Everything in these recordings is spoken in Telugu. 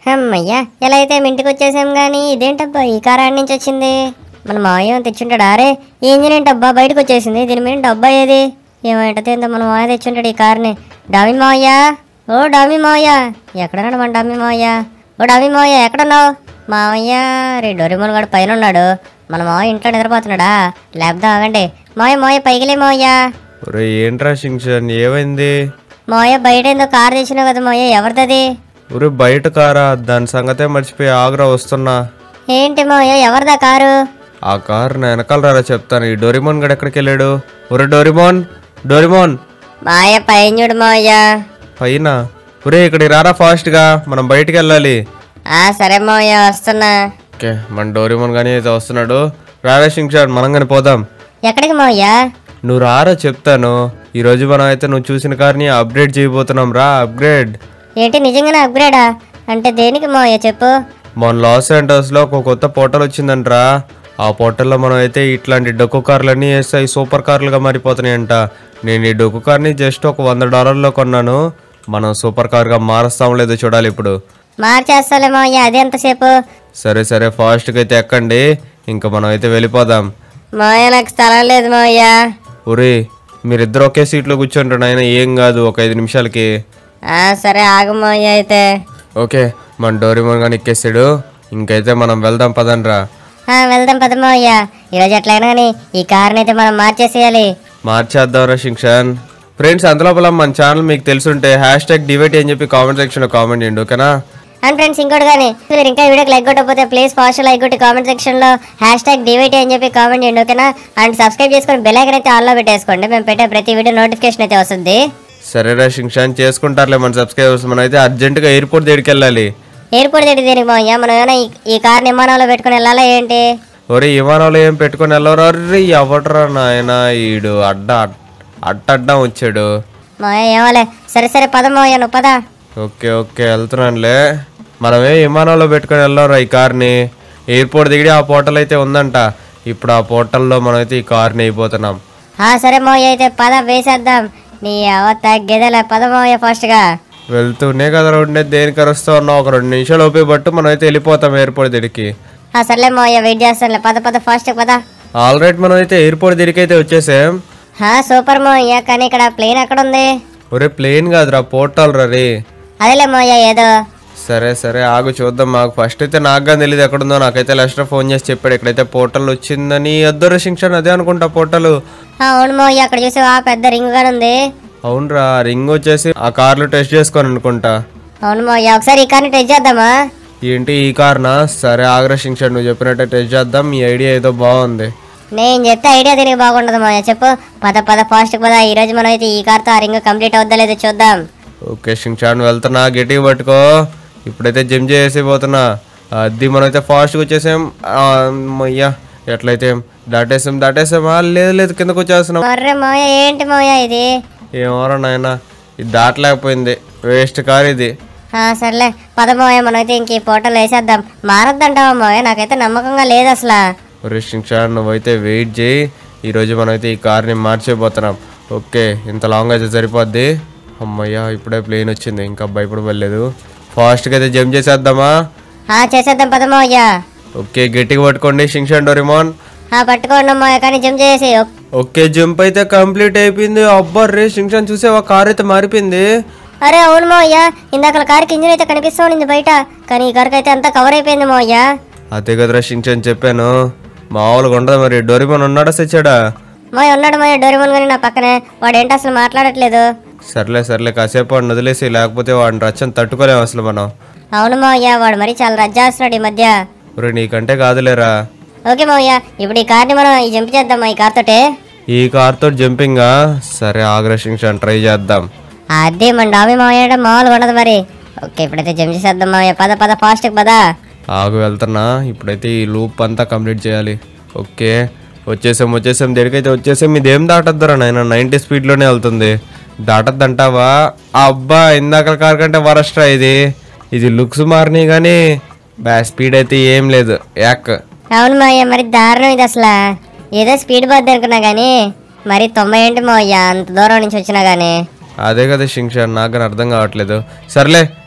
అమ్మయ్యా ఎలా అయితే మీ ఇంటికి వచ్చేసాం కానీ ఇదేంటబ్బా ఈ కార్ ఆడి నుంచి వచ్చింది మన మావయ్య తెచ్చుంటాడు అరే ఈ ఇంజిన్ ఏంటబ్బా బయటకు వచ్చేసింది దీని మీద డబ్బా ఏది ఏమంటే మన మావయ్య తెచ్చుంటాడు ఈ కార్ని డామి మావయ్య ఓ డామి మావయ్య ఎక్కడున్నాడు మన డామి మావయ్య ఓ డామి మావయ్య ఎక్కడున్నావు మావయ్య రే డొరిమోన్ గడు పైన ఉన్నాడు మన మావయ్య ఇంట్లో నిద్రపోతున్నాడా లేపుదా ఆగండి మావయ్య మావయ్య పైకిలే మావయ్య ఒరే ఏంట్రా శింక్షన్ ఏమైంది మావయ్య బయట ఏందో కార్ తెచ్చినావు కదా మావయ్య ఎవరిదది ఒరే బయట కారా దాని సంగతే మర్చిపోయి ఆగ్రా వస్తున్నా ఏంటి మావయ్య ఎవరిదా కారు ఆ కారు నా వెనకాల రారా చెప్తాను ఈ డోరిమోన్ గడు ఎక్కడికి వెళ్ళాడు ఒరే డోరిమోన్ డోరిమోన్ మాయ పైన చూడు మావయ్య పైన ఒరే ఇక్కడికి రారా ఫాస్ట్గా మనం బయటికి వెళ్ళాలి ఆ సరే మావయ్య వస్తున్నా ఓకే మన డోరిమోన్ కానీ అయితే వస్తున్నాడు రారా శింక్షన్ మనం కానీ పోదాం ఎక్కడికి మావయ్య నువ్వు రారా చెప్తాను ఈరోజు మనం అయితే నువ్వు చూసిన కార్ని అప్గ్రేడ్ చేయబోతున్నాం రా అప్గ్రేడ్ ఏంటి నిజంగానే అప్గ్రేడా అంటే దేనికి మావయ్య చెప్పు మన లాస్ లో ఒక కొత్త పోర్టల్ వచ్చిందంట్రా ఆ పోర్టల్లో మనం అయితే ఇట్లాంటి డొక్కు కార్లన్నీ వేస్తాయి సూపర్ కార్లుగా మారిపోతున్నాయంట నేను ఈ డొక్కు కార్ని జస్ట్ ఒక వంద డాలర్లో కొన్నాను మనం సూపర్ కార్గా మారుస్తాం లేదో చూడాలి ఇప్పుడు మార్చేస్తాలే మావయ్య అదే ఎంతసేపు సరే సరే ఫాస్ట్గా అయితే ఎక్కండి ఇంకా మనం అయితే వెళ్ళిపోదాం మావయ్య నాకు స్థలం లేదు మావయ్య ఒరే మీరిద్దరు ఒకే సీట్లో కూర్చుంటారు నాయన ఏం కాదు ఒక ఐదు నిమిషాలకి ఆ సరే ఆగు మావయ్య అయితే ఓకే మన డోరిమోన్ కానీ ఎక్కేసాడు ఇంకైతే మనం వెళ్దాం పదండ్రా ఆ వెళ్దాం పద మావయ్య ఈరోజు ఎట్లయినా కానీ ఈ కార్ని అయితే మనం మార్చేసేయాలి మార్చేద్దాం రా శింక్షన్ ఫ్రెండ్స్ అందులోపల మన ఛానల్ మీకు తెలుసుంటే హ్యాష్ ట్యాగ్ డివేట్ అని చెప్పి కామెంట్ సెక్షన్లో కామెంట్ చేయండి ఓకేనా అండ్ ఫ్రెండ్స్ ఇంకోటి కానీ మీరు ఇంకా ఈ వీడియోకి లైక్ కొట్టకపోతే ప్లీజ్ ఫాస్ట్ లైక్ కొట్టి కామెంట్ సెక్షన్లో హ్యాష్ ట్యాగ్ డివైటీ అని చెప్పి కామెంట్ చేయండి ఓకేనా అండ్ సబ్స్క్రైబ్ చేసుకొని బెల్ ఐకన్ అయితే ఆన్లో పెట్టేసుకోండి మేము పెట్టే ప్రతి వీడియో నోటిఫికేషన్ అయితే వస్తుంది సరే రా శింక్షన్ చేసుకుంటారులే మన సబ్స్క్రైబర్స్ మనం అయితే అర్జెంటుగా ఎయిర్పోర్ట్ దగ్గరికి వెళ్ళాలి ఎయిర్పోర్ట్ దగ్గర దేనికి మావయ్య మనం ఏమైనా ఈ- ఈ కార్ విమానంలో పెట్టుకుని వెళ్ళాలా ఏంటి ఒరే విమానంలో ఏం పెట్టుకొని వెళ్ళరు అర్రే ఎవడరా నాయన ఈడు అడ్డ అడ్డ అడ్డం వచ్చాడు మావయ్య ఏమోలే సరే సరే పద మావయ్య నువ్వు పద ఓకే ఓకే వెళ్తున్నానులే మనమే విమానంలో పెట్టుకొని వెళ్ళారా ఈ కార్ని ఎయిర్పోర్ట్ దిగి ఆ పోర్టల్ అయితే ఉందంట ఇప్పుడు ఆ పోర్టల్లో మనమైతే ఈ కార్ని అయిపోతున్నాం ఆ సరే మావయ్య అయితే పద వేసేద్దాం నీ అవ తగ్గేదేలే పద మావయ్య ఫాస్ట్గా వెళ్తూనే కదా ఉండేది దేనికి అరుస్తూ ఉన్నావు ఒక రెండు నిమిషాలు ఓపి పట్టు మనం అయితే వెళ్ళిపోతాం ఎయిర్పోర్ట్ దగ్గరికి ఆ సర్లే మావయ్య వెయిట్ చేస్తానులే పద పద ఫాస్ట్ పద ఆల్రెడీ మనం అయితే ఎయిర్పోర్ట్ దగ్గరికి అయితే వచ్చేసాం ఆ సూపర్ మావయ్య కానీ ఇక్కడ ప్లేన్ ఎక్కడ ఉంది ఒరే ప్లేన్ కాదురా పోర్టల్ రా రే అదేలే మావయ్య ఏదో సరే సరే ఆగు చూద్దాం మాకు ఫస్ట్ అయితే నాకు కానీ తెలియదు ఎక్కడుందో నాకైతే లెస్టర్ ఫోన్ చేసి చెప్పాడు ఎక్కడైతే పోర్టల్ వచ్చిందని అద్దరు శిక్షణ అదే అనుకుంటా పోర్టల్ ఆ, అవును మావయ్య అక్కడ చూసి ఆ పెద్ద రింగ్ గాని ఉంది అవునరా రింగ్ వచ్చేసి ఆ కార్లు టెస్ట్ చేసుకొని అనుకుంటా అవును మావయ్య ఒకసారి ఈ కార్ని టెస్ట్ చేద్దామా ఏంటి ఈ కార్నా సరే ఆగ్రా శిక్షణ నువ్వు చెప్పినట్టే టెస్ట్ చేద్దాం ఈ ఐడియా ఏదో బాగుంది నేను చెప్తే ఐడియా దీనికి బాగుండదు మావయ్య చెప్పు పద పద ఫాస్ట్ పద ఈ రోజు మనం అయితే ఈ కార్తో ఆ రింగ్ కంప్లీట్ అవుద్దా లేదో చూద్దాం ఓకే శిక్షణ వెళ్తున్నా గట్టిగా పట్టుకో ఇప్పుడైతే జిమ్ చేసి పోతున్నా అది మనమైతే ఫాస్ట్గా వచ్చేసాం ఆ, అమ్మయ్యా ఎట్లయితే దాటేసాం దాటేసాం ఆ, లేదు లేదు కిందకు వచ్చేస్తున్నాం మర్రే మావయ్య ఏంటి మావయ్య ఇది ఏమోరా నాయన ఇది దాటలేకపోయింది వేస్ట్ కార్ ఇది ఆ, సర్లే పద మావయ్య మనం అయితే ఇంక ఈ పోటలు వేసేద్దాం మారద్దంటావా మావయ్య నాకైతే నమ్మకంగా లేదు అసలు రిస్ట్రిక్షన్ నువ్వైతే వెయిట్ చేయి ఈరోజు మనమైతే ఈ కార్ని మార్చేపోతున్నాం ఓకే ఇంత లాంగ్ అయితే సరిపోద్ది అమ్మయ్యా ఇప్పుడే ప్లేన్ వచ్చింది ఇంకా భయపడలేదు ఫాస్ట్గా అయితే జంప్ చేసేద్దామా ఆ చేసేద్దాం పద మావయ్య ఓకే గట్టిగా పట్టుకోండి షింక్షన్ డోరిమాన్ ఆ పట్టుకోండి మావయ్య కానీ జంప్ చేసి ఓకే జంప్ అయితే కంప్లీట్ అయిపోయింది అబ్బా రే షింక్షన్ చూసేవా కార్ అయితే మారిపోయింది అరే అవును మావయ్య ఇందాక కార్కి ఇంజిన్ అయితే కనిపిస్తూ ఉండింది బయట కానీ ఈ కార్కి అయితే అంతా కవర్ అయిపోయింది మావయ్య అదే కదరా షింక్షన్ చెప్పాను మామూలుగా ఉండదు మరి డోరిమాన్ ఉన్నాడా సచ్చాడా మావయ్య ఉన్నాడు మావయ్య డోరేమోన్ గాని నా పక్కనే వాడు ఏంటి అసలు మాట్లాడట్లేదు సర్లే సర్లే కాసేపు వాడిని వదిలేసి లేకపోతే వాడిని రచ్చని తట్టుకోలేము అసలు మనం అవును మావయ్య వాడు మరి చాలా రజ్జాస్తున్నాడు ఈ మధ్య ఒరే నీకంటే కాదులేరా ఓకే మావయ్య ఇప్పుడు ఈ కార్ని మనం ఈ జంప్ చేద్దాం ఈ కార్ తోటే ఈ కార్తో జంపింగా సరే ఆగ్రషింగ్షన్ ట్రై చేద్దాం అదే మన డాబీ మావయ్య అంటే మామూలుగా ఉండదు మరి ఓకే ఇప్పుడైతే జంప్ చేసేద్దాం మావయ్య పద పద ఫాస్ట్ పద ఆగు వెళ్తున్నా ఇప్పుడైతే ఈ లూప్ అంతా కంప్లీట్ చేయాలి ఓకే వచ్చేసాం వచ్చేసాం దేనికైతే వచ్చేసాం ఇదేం దాటద్దురా నాయన నైంటీ స్పీడ్లోనే వెళ్తుంది దాటద్దంటావా అబ్బా ఇందాక కార్ కంటే వరస్ట్రా ఇది ఇది లుక్స్ మారినాయి కానీ బ్యా స్పీడ్ అయితే ఏం లేదు యాక్ అవును మావయ్య మరి దారుణం ఇది అసలు ఏదో స్పీడ్ బద్ద అనుకున్నా కానీ మరి తొంభై ఏంటి మావయ్య అంత దూరం నుంచి వచ్చినా కానీ అదే కదా శింక్షన్ నాకు కానీ అర్థం కావట్లేదు సర్లే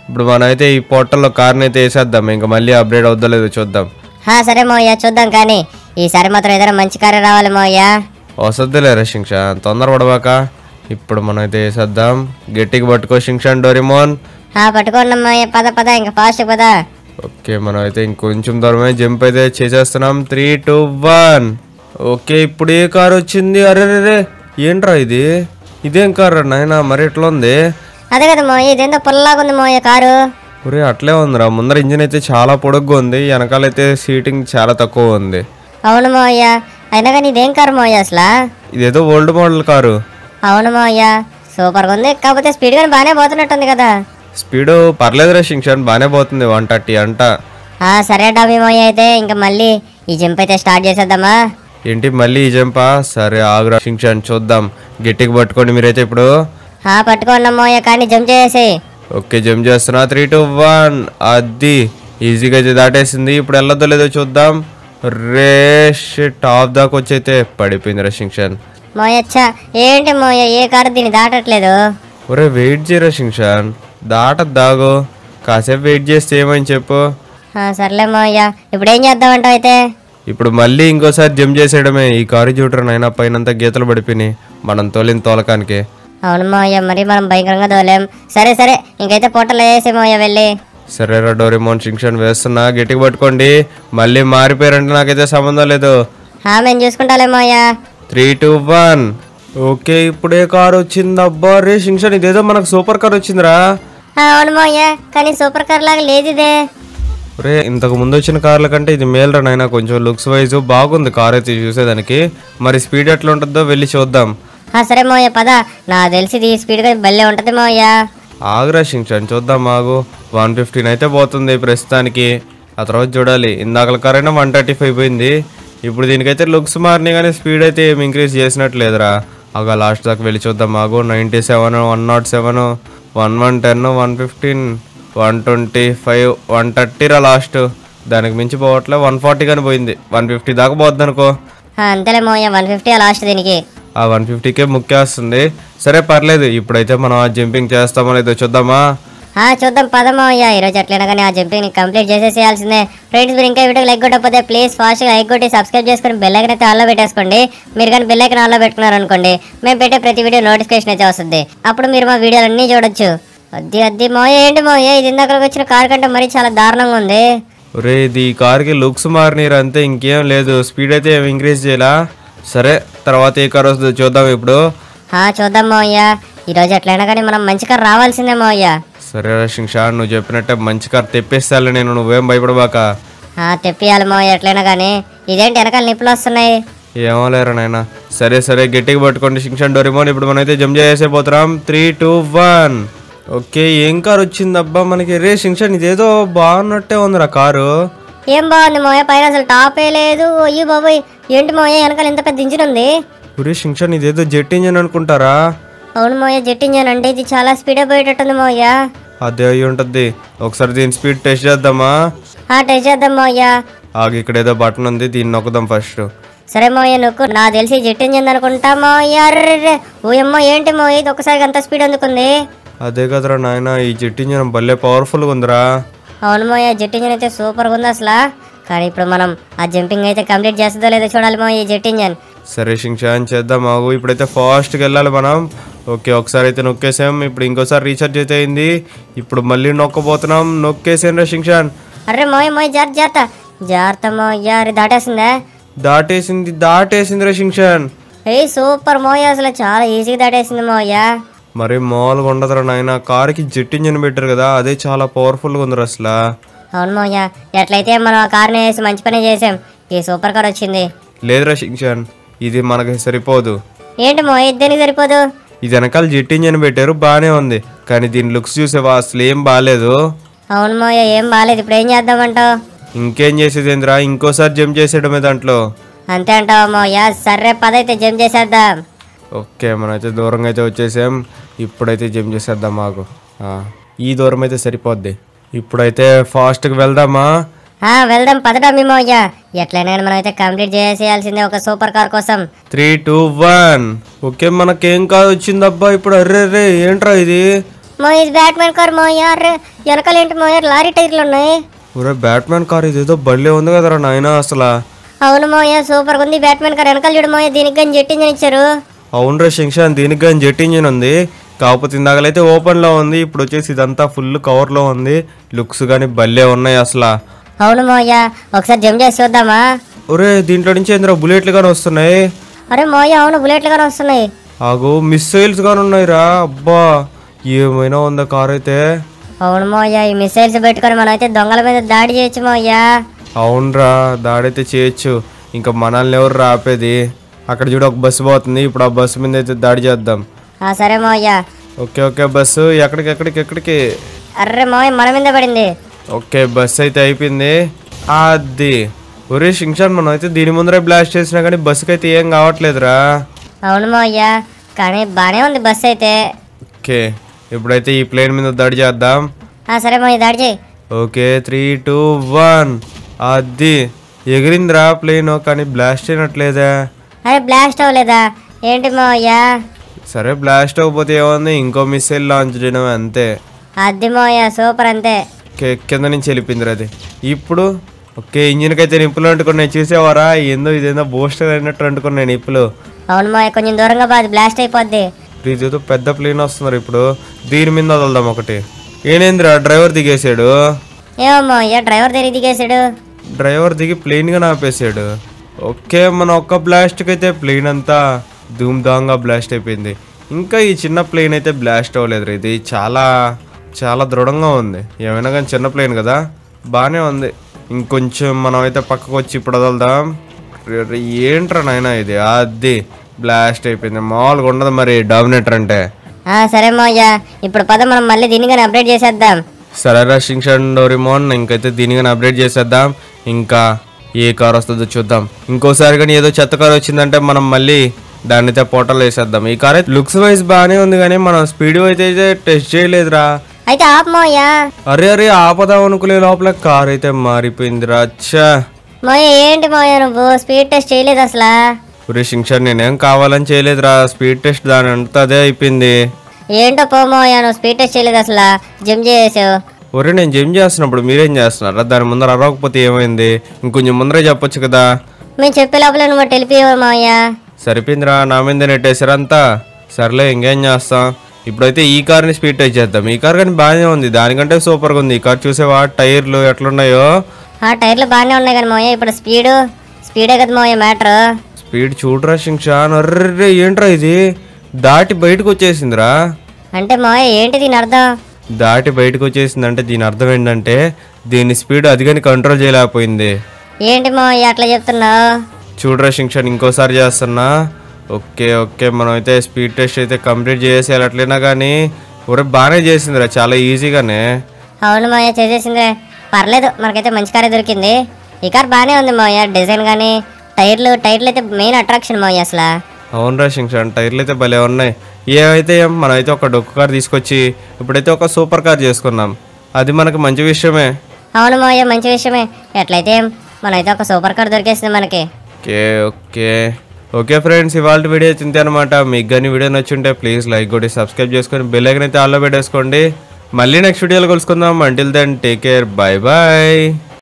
ఇప్పుడు మనమైతే ఈ పోర్టల్లో కార్ని అయితే వేసేద్దాం ఇంకా మళ్ళీ అప్డేట్ అవుద్దో లేదో చూద్దాం హా సరే మోయ్య చూద్దాం కానీ ఈసారి మాత్రం ఏదైనా మంచి కారు రావాలి మోయ్య వసద్దులే రా శింక్షాన్ తొందర పడబాక ఇప్పుడు మనం అయితే వేసేద్దాం గట్టికి పట్టుకో శింక్షాన్ డోరిమోన్ హా పట్టుకోండి మోయ్య పద పద ఇంకా ఫాస్ట్ పద ఓకే మనం అయితే ఇంకొంచెం దూరమే జంప్ అయితే చేసేస్తున్నాం త్రీ టూ వన్ ఓకే ఇప్పుడు ఏ కార్ వచ్చింది అరే రే ఏంట్రా ఇది ఇదేం కార్ నాయన మరి ఎట్లా ఉంది అదే కదా మోయ్య ఇదేందో పుల్లలాగా ఉంది మోయ్య కారు ఒరే అట్లే ఉందిరా ముందర ఇంజిన్ అయితే చాలా పొడుగ్గా ఉంది వెనకాలైతే సీటింగ్ చాలా తక్కువ ఉంది అవును మోయ్య అయినా కానీ ఇదేం కారు మోయ్య అసలు ఇదేదో ఓల్డ్ మోడల్ కారు అవును మోయ్య సూపర్గా ఉంది కాకపోతే స్పీడ్ గానీ బాగానే పోతున్నట్టుంది కదా స్పీడ్ పర్లేదురా శింక్షన్ బాగానే పోతుంది వన్ థర్టీ అంట ఆ సరే డాబీ మోయ్య అయితే ఇంకా మళ్ళీ ఈ జంప్ అయితే స్టార్ట్ చేసేద్దామా ఏంటి మళ్ళీ ఈ జంపా సరే ఆగురా శింక్షన్ చూద్దాం గట్టికి పట్టుకోండి మీరైతే ఇప్పుడు హా పట్టుకోండి మోయ్య కానీ జంప్ చేసేసి ఓకే జంప్ చేస్తున్నా త్రీ టూ వన్ అది ఈజీగా అయితే దాటేసింది ఇప్పుడు వెళ్ళొద్దో లేదో చూద్దాం రేష్ టాప్ దాకా వచ్చి అయితే పడిపోయింది రషింక్షన్ మోయచ్చా ఏంటి మోయ ఏ కారు దీన్ని దాటట్లేదు ఒరే వెయిట్ చేయరా శింక్షన్ దాటద్దు దాగు కాసేపు వెయిట్ చేస్తే ఏమని చెప్పు ఆ, సర్లే మోయ్య ఇప్పుడు ఏం చేద్దామంటావు అయితే ఇప్పుడు మళ్ళీ ఇంకోసారి జంప్ చేసేయడమే ఈ కారు చూడరు నైనా పైనంతా గీతలు పడిపోయినాయి మనం తోలిన తోలకానికి అవును మోయ్య మరి మనం భయంకరంగా దోలేం సరే సరే ఇంకైతే పొట్టలు వేసే మోయ్య వెళ్ళి సరేరా డోరేమోన్ శింక్షన్ వేస్తున్నా గట్టిగా పట్టుకోండి మళ్ళీ మారిపోయారంటే నాకైతే సంబంధం లేదు హా మేము చూసుకుంటాలే మోయ్య త్రీ టూ వన్ ఓకే ఇప్పుడే కార్ వచ్చింది అబ్బా రే శింక్షన్ ఇదేదో మనకు సూపర్ కార్ వచ్చిందిరా ఆ, అవును మోయ్య కానీ సూపర్ కార్ లాగా లేదు ఇదే రే ఇంతకు ముందు వచ్చిన కార్ల కంటే ఇది మేల్రా నాయన కొంచెం లుక్స్ వైజ్ బాగుంది కార్ అయితే చూసేదానికి మరి స్పీడ్ ఎట్లా ఉంటుందో వెళ్ళి చూద్దాం ఆ, సరే మోయ్య పద నాకు తెలిసి ఇది స్పీడ్గా భలే ఉంటుంది మోయ్య ఆగ్రా శింక్షన్ చూద్దాం ఆగు వన్ ఫిఫ్టీన్ అయితే పోతుంది ప్రస్తుతానికి ఆ తర్వాత చూడాలి ఇందాకల కార్ అయినా వన్ థర్టీ ఫైవ్ పోయింది ఇప్పుడు దీనికైతే లుక్స్ మారినాయి కానీ స్పీడ్ అయితే ఏం ఇంక్రీజ్ చేసినట్టు లేదురా ఆగా లాస్ట్ దాకా వెళ్ళి చూద్దాం ఆగు ninety seven one nought seven one one ten one fifteen one twenty five one thirty రా లాస్ట్ దానికి మించి పోవట్లే వన్ ఫార్టీ కానీ పోయింది వన్ ఫిఫ్టీ దాకా పోద్ది అనుకో ఆ, అంతేలే మోయ్య వన్ ఫిఫ్టీ లాస్ట్ దీనికి ఆ వన్ ఫిఫ్టీకే ముక్కేస్తుంది సరే పర్లేదు ఇప్పుడైతే మనం ఆ జంపింగ్ చేస్తామో లేదో చూద్దామా ఆ, చూద్దాం పదమో అయ్యా ఈరోజు ఎట్లయినా కానీ ఆ జంపింగ్ కంప్లీట్ చేసేసేయాల్సిందే ఫ్రెండ్స్ మీరు ఇంకా వీడియోకి లైక్ కొట్టకపోతే ప్లీజ్ ఫాస్ట్గా లైక్ కొట్టి సబ్స్క్రైబ్ చేసుకుని బెల్ ఐకన్ అయితే ఆన్లో పెట్టేసుకోండి మీరు కానీ బెల్ ఐకన్ ఆన్లో పెట్టుకున్నారు అనుకోండి మేము పెట్టే ప్రతి వీడియో నోటిఫికేషన్ అయితే వస్తుంది అప్పుడు మీరు మా వీడియోలన్నీ చూడొచ్చు అద్ది అద్ది మోయ ఏంటి మోయ ఇది ఇందాక వచ్చిన కార్ కంటే మరీ చాలా దారుణంగా ఉంది ఒరే ఇది ఈ కార్కి లుక్స్ మారినారు అంతే ఇంకేం లేదు స్పీడ్ అయితే ఏం ఇంక్రీజ్ చేయాలా సరే తర్వాత ఏ కార్ వస్తుందో చూద్దాం ఇప్పుడు ఆ, చూద్దాం మోయ్య ఈరోజు ఎట్లయినా కానీ మనం మంచి కార్ రావాల్సిందే మోయ్య సరే షా నువ్వు చెప్పినట్టే మంచి కార్ తెప్పిస్తాలే నేను నువ్వేం భయపడబాక ఆ, తెప్పియాలి మోయ్య ఎట్లయినా కానీ ఇదేంటి వెనకాల నిప్పులు వస్తున్నాయి ఏమో లేరా నాయన సరే సరే గట్టిగా పట్టుకోండి షింక్షన్ డోరిమోన్ ఇప్పుడు మనమైతే జంప్ చేసే పోతున్నాం త్రీ టూ వన్ ఓకే ఏం కార్ వచ్చింది అబ్బా మనకి రే షింక్షన్ ఇదేదో బాగున్నట్టే ఉందిరా కారు ఏం బాగుంది మోయ పైన అసలు టాపే లేదు అయ్యో బాబోయ్ ఏంటి మోయ వెనకాల ఇంత పెద్ద ఇంజిన్ ఉంది ఒరే షింక్షన్ ఇదేదో జెట్ ఇంజన్ అనుకుంటారా అవును మోయ జెట్ ఇంజన్ అంటే ఇది చాలా స్పీడ్ పోయేటట్టుంది మోయ అదే అయి ఉంటుంది ఒకసారి దీని స్పీడ్ టెస్ట్ చేద్దామా ఆ టెస్ట్ చేద్దాం మోయ ఆగి ఇక్కడ ఏదో బటన్ ఉంది దీన్ని నొక్కుదాం ఫస్ట్ సరే మోయ నువ్వు నా తెలిసి జెట్ ఇంజన్ అనుకుంటా మోయ అర్రెర్రె. ఓయమ్మో ఏంటి మోయ ఇది ఒకసారి అంత స్పీడ్ అందుకుంది అదే కదరా నాయన ఈ జెట్ ఇంజన్ భలే పవర్ఫుల్గా ఉందిరా అవును మోయ జెట్ ఇంజన్ అయితే సూపర్గా ఉంది అసలు కానీ ఇప్పుడు మనం ఆ జంపింగ్ అయితే కంప్లీట్ చేస్తుందో లేదో చూడాలి మోయ ఈ జెట్ ఇంజన్ సరే షింక్షాన్ చేద్దాం ఆగు ఇప్పుడైతే ఫాస్ట్గా వెళ్ళాలి మనం ఓకే ఒకసారి అయితే నొక్కేసాం ఇప్పుడు ఇంకోసారి రీఛార్జ్ అయితే అయింది ఇప్పుడు మళ్ళీ నొక్కబోతున్నాం నొక్కేసాను రా షింక్షాన్ అర్రే మోయ మోయ జాగ్రత్త జాగ్రత్త జాగ్రత్త మోయ అరే దాటేసిందా దాటేసింది దాటేసింది రా షింక్షాన్ ఏ సూపర్ మోయ అసలు చాలా ఈజీగా దాటేసింది మోయ మరి మామూలుగా ఉండదురా నాయన కార్కి జెట్ ఇంజన్ పెట్టారు కదా అదే చాలా పవర్ఫుల్గా ఉందిరా అసలు అవును మోయ ఎట్లయితే మనం ఆ కార్ని వేసి మంచి పని చేసాం ఈ సూపర్ కార్ వచ్చింది లేదురా షింక్షాన్ ఇది మనకి సరిపోదు ఏంటి మోయ ఇద్దరికి సరిపోదు ఇది వెనకాల జెట్ ఇంజన్ పెట్టారు బాగానే ఉంది కానీ దీని లుక్స్ చూసేవా అసలు ఏం బాగాలేదు అవును మోయ ఏం బాగాలేదు ఇప్పుడు ఏం చేద్దామంటావు ఇంకేం చేసేది ఏంద్రా ఇంకోసారి జంప్ చేసేయడమే దాంట్లో అంతే అంటావా మోయ సర్రే పదైతే జంప్ చేసేద్దాం ఓకే మనమైతే దూరంగా అయితే వచ్చేసాం ఇప్పుడైతే జంప్ చేసేద్దాం మాకు ఆ, ఈ దూరం అయితే సరిపోద్ది ఇప్పుడైతే ఫాస్ట్గా వెళ్దామా ఆ వెళ్దాం పదటం మీ మోయ ఎట్లయినా కానీ మనం అయితే కంప్లీట్ చేసేయాల్సిందే ఒక సూపర్ కార్ కోసం త్రీ టూ వన్ ఓకే మనకేం కాదు వచ్చిందబ్బా ఇప్పుడు అర్రే రే ఏంట్రా ఇది మా ఇది బ్యాట్మెన్ కార్ మోయ అరే వెనకాల ఏంటి మోయ లారీ టైర్లు ఉన్నాయి ఒరే బ్యాట్మెన్ కార్ ఇదేదో బళ్ళే ఉంది కదరా నాయన అసలు అవును మోయ సూపర్ ఉంది బ్యాట్మెన్ కార్ వెనకాల చూడు మోయ దీనికి కానీ జెట్ ఇంజన్ ఇచ్చారు అవును రే శంక్షాన్ దీనికి కానీ జెట్ ఇంజిన్ ఉంది కాకపోతే ఇందాకలైతే ఓపెన్లో ఉంది ఇప్పుడు వచ్చేసి ఇదంతా ఫుల్ కవర్లో ఉంది లుక్స్ కానీ భలే ఉన్నాయి అసలు అవును మోయ ఒకసారి జంప్ చేసి చూద్దామా ఒరే దీంట్లో నుంచి ఏంద్రా బుల్లెట్లు కానీ వస్తున్నాయి అరే మోయ అవును బుల్లెట్లు కానీ వస్తున్నాయి ఆగు మిస్సైల్స్ కానీ ఉన్నాయి రా అబ్బా ఏమైనా ఉందా కార్ అయితే అవును మోయ ఈ మిసైల్స్ పెట్టుకొని మనం అయితే దొంగల మీద దాడి చేయొచ్చు మోయ అవునరా దాడైతే చేయొచ్చు ఇంకా మనల్ని ఎవరు రాపేది అక్కడ చూడ ఒక బస్సు పోతుంది ఇప్పుడు ఆ బస్సు మీద అయితే దాడి చేద్దాం ఆ సరే మోయ ఓకే ఓకే బస్సు ఎక్కడికి ఎక్కడికి ఎక్కడికి అర్రే మోయ మన మీద పడింది ఓకే బస్సు అయితే అయిపోయింది అది ఒరే షింక్షాన్ మనం అయితే దీని ముందరే బ్లాస్ట్ చేసినా కానీ బస్సుకి అయితే ఏం కావట్లేదురా అవును మోయ కానీ బానే ఉంది బస్ అయితే ఓకే ఇప్పుడైతే ఈ ప్లేన్ మీద దాడి చేద్దాం ఆ సరే మోయ దాడి చేయి ఓకే త్రీ టూ వన్ అది ఎగిరిందిరా ప్లేన్ కానీ బ్లాస్ట్ అయినట్లేదా అరే బ్లాస్ట్ అవ్వలేదా ఏంటి మోయ సరే బ్లాస్ట్ అవ్వకపోతే ఏముంది ఇంకో మిస్సైల్ లాంచ్ చేయడం అంతే అది మోయ సూపర్ అంతే ఓకే కింద నుంచి వెళ్ళిపోయింది అది ఇప్పుడు ఓకే ఇంజిన్కి అయితే నిప్పులు అంటుకున్నాయి చూసేవారా ఏందో ఇదేందో బూస్టర్ అయినట్టు అంటుకున్నాయి నిప్పులు అవును మోయ కొంచెం దూరంగా బాది బ్లాస్ట్ అయిపోద్ది ఇదేదో పెద్ద ప్లేన్ వస్తున్నారు ఇప్పుడు దీని మీద వదలదాం ఒకటి ఏనేంద్రా డ్రైవర్ దిగేసాడు ఏమో మోయ డ్రైవర్ దగ్గర దిగేసాడు డ్రైవర్ దిగి ప్లేన్గా నాపేసాడు ఓకే మన ఒక్క బ్లాస్ట్కి అయితే ప్లేన్ అంతా ధూమ్ ధాంగా బ్లాస్ట్ అయిపోయింది ఇంకా ఈ చిన్న ప్లేన్ అయితే బ్లాస్ట్ అవ్వలేదు ఇది చాలా చాలా దృఢంగా ఉంది ఏమైనా కానీ చిన్న ప్లేన్ కదా బాగానే ఉంది ఇంకొంచెం మనం అయితే పక్కకు వచ్చి ఇప్పుడు వదలదాం రే- రే, ఏంట్రా నాయనా ఇది అది బ్లాస్ట్ అయిపోయింది మామూలుగా ఉండదు మరి డామినేటర్ అంటే ఆ సరే మోయ ఇప్పుడు పద మనం మళ్ళీ దీన్ని కానీ అప్డేట్ చేసేద్దాం సరేరా షింక్షన్ డోరిమోన్ ఇంకైతే దీని కానీ అప్డేట్ చేసేద్దాం ఇంకా ఏ కార్ వస్తుందో చూద్దాం ఇంకోసారి కానీ ఏదో చెత్త కార్ వచ్చిందంటే మనం మళ్ళీ దాన్ని అయితే పోటలు వేసేద్దాం ఈ కార్ అయితే లుక్స్ వైజ్ బాగానే ఉంది కానీ మనం స్పీడ్ అయితే అయితే టెస్ట్ చేయలేదురా అయితే ఆప్ మోయ అరే అరే ఆపదాం అనుకునే లోపల కార్ అయితే మారిపోయిందిరా అచ్చా మోయ ఏంటి మోయ నువ్వు స్పీడ్ టెస్ట్ చేయలేదు అసలు ఒరే షింక్షన్ నేనేం కావాలని చేయలేదురా స్పీడ్ టెస్ట్ దాని అంతా అదే అయిపోయింది ఏంటో పో మోయ నువ్వు స్పీడ్ టెస్ట్ చేయలేదు అసలు జిమ్ చేసావు ఒరే నేను జిమ్ చేస్తున్నప్పుడు మీరేం చేస్తున్నారా దాని ముందర అరవకపోతే ఏమైంది ఇంకొంచెం ముందరే చెప్పొచ్చు కదా మేము చెప్పే లోపల నువ్వు వెళ్ళిపోయావు మోయ సరిపోయిందిరా నా మీద నెట్టేసారంతా సర్లే ఇంకేం చేస్తాం ఇప్పుడైతే ఈ కార్ని స్పీడ్ టచ్ చేద్దాం ఈ కార్ కానీ బాగానే ఉంది దానికంటే సూపర్గా ఉంది ఈ కార్ చూసేవా టైర్లు ఎట్లున్నాయో ఆ టైర్లు బాగానే ఉన్నాయి కానీ మోయ ఇప్పుడు స్పీడు స్పీడే కదా మోయ మ్యాటర్ స్పీడ్ చూడరా షింక్షాన్ అర్రే ఏంట్రా ఇది దాటి బయటకు వచ్చేసిందిరా అంటే మోయ ఏంటి దీని అర్థం దాటి బయటకు వచ్చేసిందంటే దీని అర్థం ఏంటంటే దీని స్పీడ్ అదిగని కంట్రోల్ చేయలేకపోయింది ఏంటి మోయ అట్లా చెప్తున్నావు చూడరా షింక్షన్ ఇంకోసారి చేస్తున్నా ఓకే ఓకే మనం అయితే స్పీడ్ టెస్ట్ అయితే కంప్లీట్ చేసేయాలి అట్లైనా కానీ ఒరే బాగానే చేసిందిరా చాలా ఈజీగానే అవును మోయ చేసేసిందే పర్లేదు మనకైతే మంచి కారే దొరికింది ఈ కార్ బాగానే ఉంది మోయ డిజైన్ కానీ టైర్లు టైర్లు అయితే మెయిన్ అట్రాక్షన్ మోయ అసలు అవునరా షింక్షన్ టైర్లు అయితే భలే ఉన్నాయి ఏమైతే ఏం మనమైతే ఒక డొక్కు కార్ తీసుకొచ్చి ఇప్పుడైతే ఒక సూపర్ కార్ చేసుకున్నాం అది మనకు మంచి విషయమే అవును మోయ మంచి విషయమే ఎట్లయితే ఏం, మనమైతే ఒక సూపర్ కార్ దొరికేసింది మనకి ఓకే ఓకే ఓకే ఫ్రెండ్స్ ఇవాళ వీడియో తింతే అనమాట మీకు కానీ వీడియో నచ్చుంటే ప్లీజ్ లైక్ కొట్టి సబ్స్క్రైబ్ చేసుకొని బెల్ ఐకన్ అయితే ఆల్లో పెట్టేసుకోండి మళ్ళీ నెక్స్ట్ వీడియోలో కలుసుకుందాం until then take care bye bye